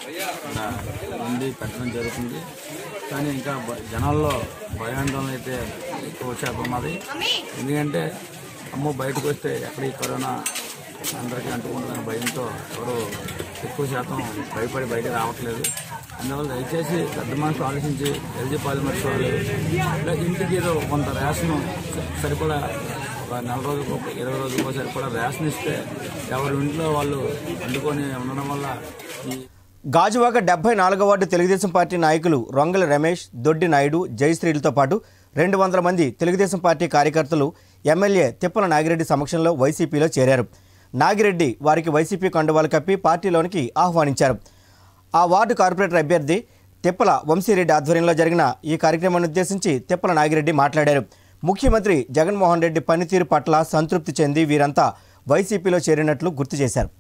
మంది పెట్టడం జరుగుతుంది కానీ ఇంకా భ- జనాల్లో భయాందోళన అయితే ఎక్కువ శాతం ఉన్నది ఎందుకంటే అమ్మో బయటకు వస్తే ఎక్కడ ఈ కరోనా అందరికీ అంటుకుంటుందనే భయంతో ఎవరు ఎక్కువ శాతం భయపడి బయటకు రావట్లేదు అందువల్ల దయచేసి పెద్ద మనుషులు ఆలోచించి ఎల్జీ పాలిమర్స్ వాళ్ళు ఇలా ఇంటికి ఏదో కొంత రేషన్ సరిపడా ఒక నెల రోజులకు ఒక ఇరవై రోజులకు సరిపడా రేషన్ ఇస్తే ఎవరి ఇంట్లో వాళ్ళు వండుకొని ఉండడం వల్ల ఈ గాజువాక డెబ్బై నాలుగో వార్డు తెలుగుదేశం పార్టీ నాయకులు రొంగల రమేష్ దొడ్డి నాయుడు జయశ్రీలతో పాటు రెండు వందల మంది తెలుగుదేశం పార్టీ కార్యకర్తలు ఎమ్మెల్యే తిప్పల నాగిరెడ్డి సమక్షంలో వైసీపీలో చేరారు నాగిరెడ్డి వారికి వైసీపీ కండువాలు కప్పి పార్టీలోనికి ఆహ్వానించారు ఆ వార్డు కార్పొరేటర్ అభ్యర్థి తిప్పల వంశీరెడ్డి ఆధ్వర్యంలో జరిగిన ఈ కార్యక్రమాన్ని ఉద్దేశించి తిప్పల నాగిరెడ్డి మాట్లాడారు ముఖ్యమంత్రి జగన్మోహన్ రెడ్డి పనితీరు పట్ల సంతృప్తి చెంది వీరంతా వైసీపీలో చేరినట్లు గుర్తు చేశారు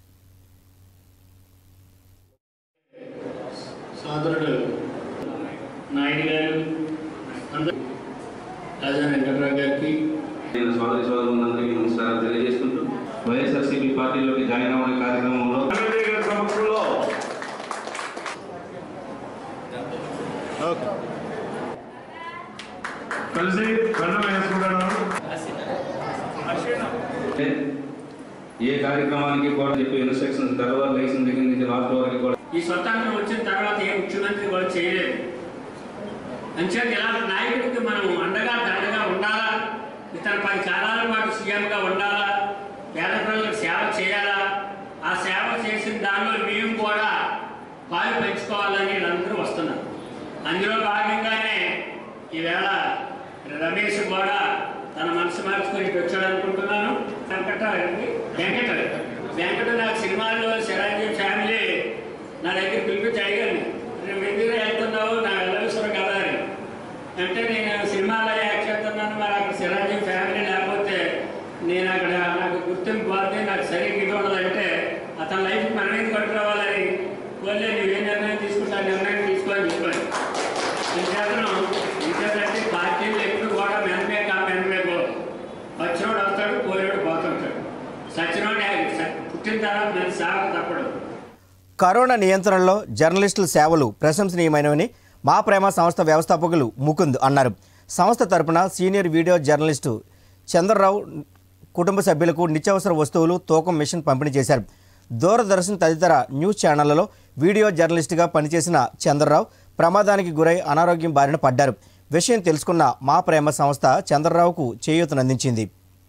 సోదరుడు నాయుడు గారు అందరూ రాజా వెంకట్రావు గారికి నేను సోదరి సోదరులందరికీ నమస్కారాలు తెలియజేసుకుంటూ వైఎస్ఆర్సీపీ పార్టీలోకి జాయిన్ అవ్వే కార్యక్రమంలో కలిసి కన్నం వేసుకుంటాను ఏ కార్యక్రమానికి కూడా చెప్పే ఇన్స్ట్రక్షన్స్ తర్వాత లైసెన్స్ దగ్గర నుంచి లాస్ట్ వరకు కూడా ఈ స్వతంత్రం వచ్చిన తర్వాత ఏ ముఖ్యమంత్రి కూడా చేయలేదు అంచేత ఇలాంటి నాయకుడికి మనం అండగా దండగా ఉండాలా ఇతను పది కాలాల పాటు సీఎంగా ఉండాలా పేద ప్రజలకు సేవ చేయాలా ఆ సేవ చేసిన దానిలో మేము కూడా పాలు పెంచుకోవాలని వీళ్ళందరూ వస్తున్నారు అందులో భాగంగానే ఈవేళ రమేష్ కూడా తన మనసు మార్చుకొని ఇటు వచ్చాడు అనుకుంటున్నాను వెంకట వెంకట వెంకట నాకు సినిమాల్లో చిరంజీవి ఫ్యామిలీ నా దగ్గర పిలిపించి అడిగాను నువ్వు ఎందుకు వెళ్తున్నావు నా వెళ్ళవసరం కదా అని అంటే నేను సినిమాలో యాక్ట్ చేస్తున్నాను మరి అక్కడ చిరంజీవి ఫ్యామిలీ లేకపోతే నేను అక్కడ నాకు గుర్తింపు పోతే నాకు సరిగ్గా ఇది ఉండదంటే అతని లైఫ్ మనం ఎందుకు కట్టుకోవాలని వాళ్ళే నువ్వు ఏ నిర్ణయం తీసుకుంటా ఆ నిర్ణయం తీసుకోని చెప్పాను ఇంకేతను ఇంకేదంటే పార్టీలు ఎప్పుడు కూడా మెనమే కా మెనమే పో వచ్చినోడు వస్తాడు పోయినోడు పోతుంటాడు సచ్చినోడు పుట్టిన తర్వాత నేను సాగు తప్పడు కరోనా నియంత్రణలో జర్నలిస్టుల సేవలు ప్రశంసనీయమైనవని మా ప్రేమ సంస్థ వ్యవస్థాపకులు ముకుంద్ అన్నారు సంస్థ తరపున సీనియర్ వీడియో జర్నలిస్టు చంద్రరావు కుటుంబ సభ్యులకు నిత్యావసర వస్తువులు తూకం మిషన్ పంపిణీ చేశారు దూరదర్శన్ తదితర న్యూస్ ఛానళ్లలో వీడియో జర్నలిస్టుగా పనిచేసిన చంద్రరావు ప్రమాదానికి గురై అనారోగ్యం బారిన పడ్డారు విషయం తెలుసుకున్న మా ప్రేమ సంస్థ చంద్రరావుకు చేయూతనందించింది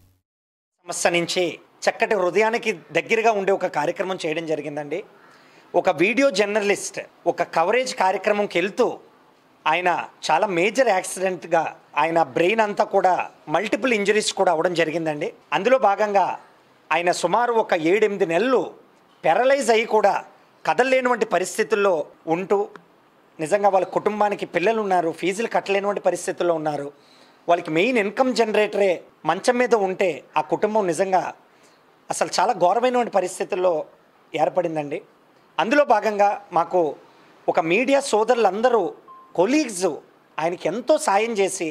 సమస్య నుంచి చక్కటి హృదయానికి దగ్గరగా ఉండే ఒక కార్యక్రమం చేయడం జరిగిందండి ఒక వీడియో జర్నలిస్ట్ ఒక కవరేజ్ కార్యక్రమంకి వెళ్తూ ఆయన చాలా మేజర్ యాక్సిడెంట్గా ఆయన బ్రెయిన్ అంతా కూడా మల్టిపుల్ ఇంజరీస్ కూడా అవ్వడం జరిగిందండి అందులో భాగంగా ఆయన సుమారు ఒక ఏడెనిమిది నెలలు పెరలైజ్ అయ్యి కూడా కదలలేనటువంటి పరిస్థితుల్లో ఉంటూ నిజంగా వాళ్ళ కుటుంబానికి పిల్లలు ఉన్నారు ఫీజులు కట్టలేనటువంటి పరిస్థితుల్లో ఉన్నారు వాళ్ళకి మెయిన్ ఇన్కమ్ జనరేటరే మంచం మీద ఉంటే ఆ కుటుంబం నిజంగా అసలు చాలా ఘోరమైనటువంటి పరిస్థితుల్లో ఏర్పడిందండి అందులో భాగంగా మాకు ఒక మీడియా సోదరులందరూ కొలీగ్స్ ఆయనకి ఎంతో సాయం చేసి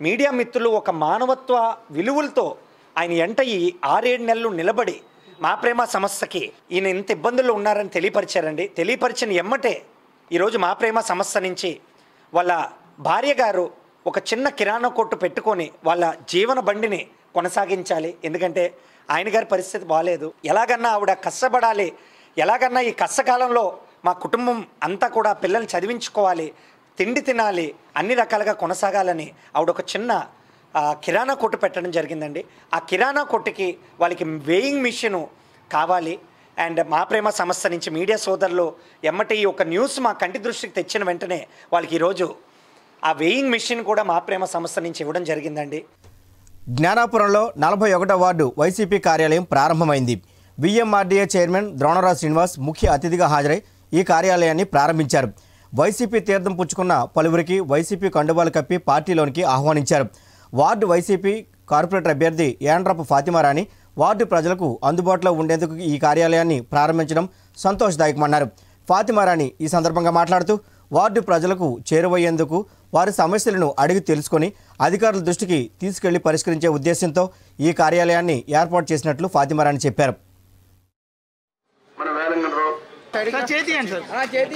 మీడియా మిత్రులు ఒక మానవత్వ విలువలతో ఆయన ఎంట ఈ ఆరేడు నెలలు నిలబడి మా ప్రేమ సమస్యకి ఈయన ఇంత ఇబ్బందుల్లో ఉన్నారని తెలియపరిచారండి తెలియపరిచిన ఎమ్మటే ఈరోజు మా ప్రేమ సమస్య నుంచి వాళ్ళ భార్య గారు ఒక చిన్న కిరాణా కొట్టు పెట్టుకొని వాళ్ళ జీవన బండిని కొనసాగించాలి ఎందుకంటే ఆయన గారి పరిస్థితి బాగాలేదు ఎలాగన్నా ఆవిడ కష్టపడాలి ఎలాగన్నా ఈ కష్టకాలంలో మా కుటుంబం అంతా కూడా పిల్లల్ని చదివించుకోవాలి తిండి తినాలి అన్ని రకాలుగా కొనసాగాలని ఆవిడ ఒక చిన్న ఆ, కిరాణా కొట్టు పెట్టడం జరిగిందండి ఆ కిరాణా కొట్టుకి వాళ్ళకి వేయింగ్ మిషను కావాలి అండ్ మా ప్రేమ సంస్థ నుంచి మీడియా సోదరులు ఎమ్మటి ఈ ఒక న్యూస్ మా కంటి దృష్టికి తెచ్చిన వెంటనే వాళ్ళకి ఈరోజు ఆ వేయింగ్ మిషన్ కూడా మా ప్రేమ సంస్థ నుంచి ఇవ్వడం జరిగిందండి జ్ఞానాపురంలో నలభై ఒకటో వార్డు వైసీపీ కార్యాలయం ప్రారంభమైంది విఎంఆర్డీఏ చైర్మన్ ద్రోణరాజ్ శ్రీనివాస్ ముఖ్య అతిథిగా హాజరై ఈ కార్యాలయాన్ని ప్రారంభించారు వైసీపీ తీర్థం పుచ్చుకున్న పలువురికి వైసీపీ కండువాలు కప్పి పార్టీలోనికి ఆహ్వానించారు వార్డు వైసీపీ కార్పొరేటర్ అభ్యర్థి యాండ్రపు ఫాతిమారాణి వార్డు ప్రజలకు అందుబాటులో ఉండేందుకు ఈ కార్యాలయాన్ని ప్రారంభించడం సంతోషదాయకమన్నారు ఫాతిమారాణి ఈ సందర్భంగా మాట్లాడుతూ వార్డు ప్రజలకు చేరువయ్యేందుకు వారి సమస్యలను అడిగి తెలుసుకొని అధికారుల దృష్టికి తీసుకెళ్లి పరిష్కరించే ఉద్దేశంతో ఈ కార్యాలయాన్ని ఏర్పాటు చేసినట్లు ఫాతిమారాణి చెప్పారు మన వేలంగండ్రు సార్ చేతి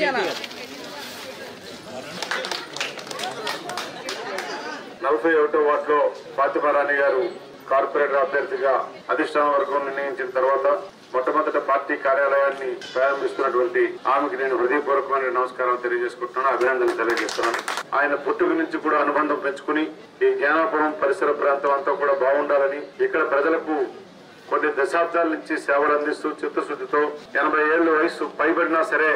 నలభై ఒకటో వార్డులో ఫాతిమారాణి గారు కార్పొరేటర్ అభ్యర్థిగా అధిష్టాన వర్గం నిర్ణయించిన తర్వాత మొట్టమొదట పార్టీ కార్యాలయాన్ని ప్రారంభిస్తున్నటువంటి ఆమెకి నేను హృదయపూర్వకమైన నమస్కారాలు తెలియజేసుకుంటున్నాను అభినందనలు తెలియజేస్తున్నాను ఆయన పుట్టుక నుంచి కూడా అనుబంధం పెంచుకుని ఈ జ్ఞానాపురం పరిసర ప్రాంతం అంతా కూడా బాగుండాలని ఇక్కడ ప్రజలకు కొన్ని దశాబ్దాల నుంచి సేవలు అందిస్తూ చిత్తశుద్ధితో ఎనభై ఏళ్ళ వయసు పైబడినా సరే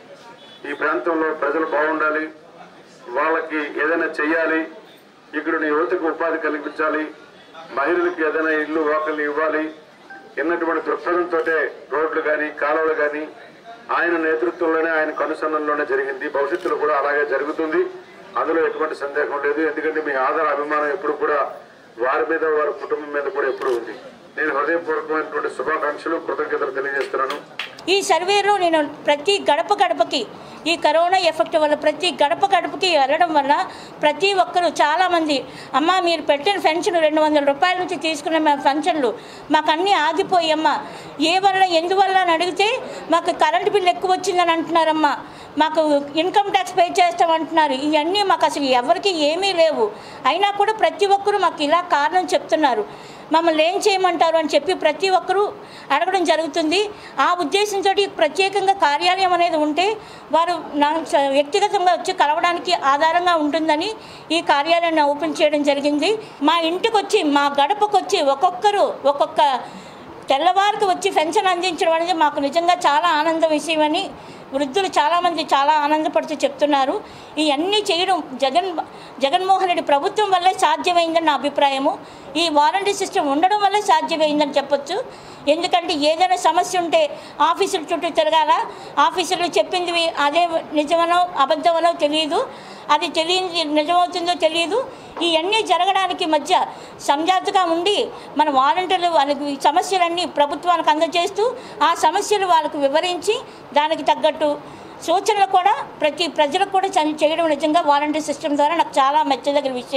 ఈ ప్రాంతంలో ప్రజలు బాగుండాలి వాళ్ళకి ఏదైనా చెయ్యాలి ఇక్కడ యువతకు ఉపాధి కల్పించాలి మహిళలకు ఏదైనా ఇల్లు వాకలు ఇవ్వాలి ఎన్నటువంటి దృక్పథంతో రోడ్లు కానీ కాలువలు కానీ ఆయన నేతృత్వంలోనే ఆయన కనుసన్నల్లోనే జరిగింది భవిష్యత్తులో కూడా అలాగే జరుగుతుంది అందులో ఎటువంటి సందేహం లేదు ఎందుకంటే మీ ఆధార అభిమానం ఎప్పుడు కూడా వారి మీద వారి కుటుంబం మీద కూడా ఎప్పుడు ఉంది నేను హృదయపూర్వకమైనటువంటి శుభాకాంక్షలు కృతజ్ఞతలు తెలియజేస్తున్నాను ఈ సర్వేలో నేను ప్రతి గడప గడపకి ఈ కరోనా ఎఫెక్ట్ వల్ల ప్రతి గడప గడపకి వెళ్ళడం వల్ల ప్రతి ఒక్కరు చాలామంది అమ్మ మీరు పెట్టిన పెన్షన్ రెండు వందల రూపాయల నుంచి తీసుకున్న మా పెన్షన్లు మాకు అన్నీ ఆగిపోయి అమ్మ ఏ వల్ల ఎందువల్ల అని అడిగితే మాకు కరెంటు బిల్ ఎక్కువ వచ్చిందని అంటున్నారమ్మా మాకు ఇన్కమ్ ట్యాక్స్ పే చేస్తామంటున్నారు ఇవన్నీ మాకు అసలు ఎవరికి ఏమీ లేవు అయినా కూడా ప్రతి ఒక్కరూ మాకు ఇలా కారణం చెప్తున్నారు మమ్మల్ని ఏం చేయమంటారు అని చెప్పి ప్రతి ఒక్కరూ అడగడం జరుగుతుంది ఆ ఉద్దేశంతో ప్రత్యేకంగా కార్యాలయం అనేది ఉంటే వారు నా స- వ్యక్తిగతంగా వచ్చి కలవడానికి ఆధారంగా ఉంటుందని ఈ కార్యాలయాన్ని ఓపెన్ చేయడం జరిగింది మా ఇంటికి వచ్చి మా గడపకు వచ్చి ఒక్కొక్కరు ఒక్కొక్క తెల్లవారికి వచ్చి పెన్షన్ అందించడం అనేది మాకు నిజంగా చాలా ఆనంద విషయమని వృద్ధులు చాలామంది చాలా ఆనందపడుతూ చెప్తున్నారు ఇవన్నీ చేయడం జగన్ జగన్మోహన్ రెడ్డి ప్రభుత్వం వల్లే సాధ్యమైందని నా అభిప్రాయము ఈ వారంటీ సిస్టమ్ ఉండడం వల్లే సాధ్యమైందని చెప్పొచ్చు ఎందుకంటే ఏదైనా సమస్య ఉంటే ఆఫీసుల చుట్టూ తిరగాల ఆఫీసులు చెప్పింది అదే నిజమనో అబద్ధమనో తెలియదు అది తెలియని నిజమవుతుందో తెలియదు ఇవన్నీ జరగడానికి మధ్య సంజాతగా ఉండి మన వాలంటీర్లు వాళ్ళకి ఈ సమస్యలన్నీ ప్రభుత్వానికి అందజేస్తూ ఆ సమస్యలు వాళ్ళకు వివరించి దానికి తగ్గట్టు సూచనలు కూడా ప్రతి ప్రజలకు కూడా చే- చేయడం నిజంగా వాలంటీర్ సిస్టమ్ ద్వారా నాకు చాలా మెచ్చదగిన విషయం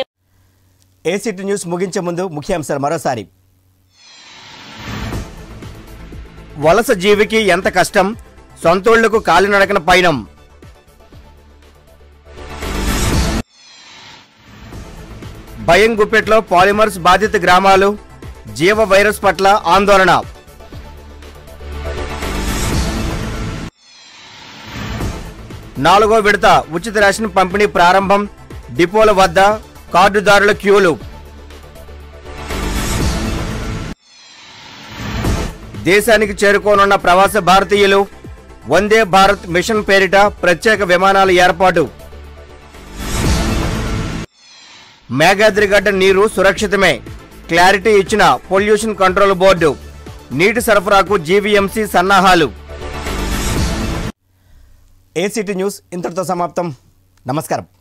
ఏసీటీ న్యూస్ ముగించే ముందు ముఖ్యాంశాలు మరోసారి వలస జీవికి ఎంత కష్టం సొంతోళ్లకు కాలినడకన పయనం భయం గుప్పెట్లో పాలిమర్స్ బాధిత గ్రామాలు జీవ వైరస్ పట్ల ఆందోళన నాలుగో విడత ఉచిత రేషన్ పంపిణీ ప్రారంభం డిపోల వద్ద కార్డుదారుల క్యూలు దేశానికి చేరుకోనున్న ప్రవాస భారతీయులు వందే భారత్ మిషన్ పేరిట ప్రత్యేక విమానాల ఏర్పాటు మేఘాద్రిగడ్డ నీరు సురక్షితమే క్లారిటీ ఇచ్చిన పొల్యూషన్ కంట్రోల్ బోర్డు నీటి సరఫరాకు జీవీఎంసీ సన్నాహాలు ఏసీటీ న్యూస్ ఇంతటితో సమాప్తం నమస్కారం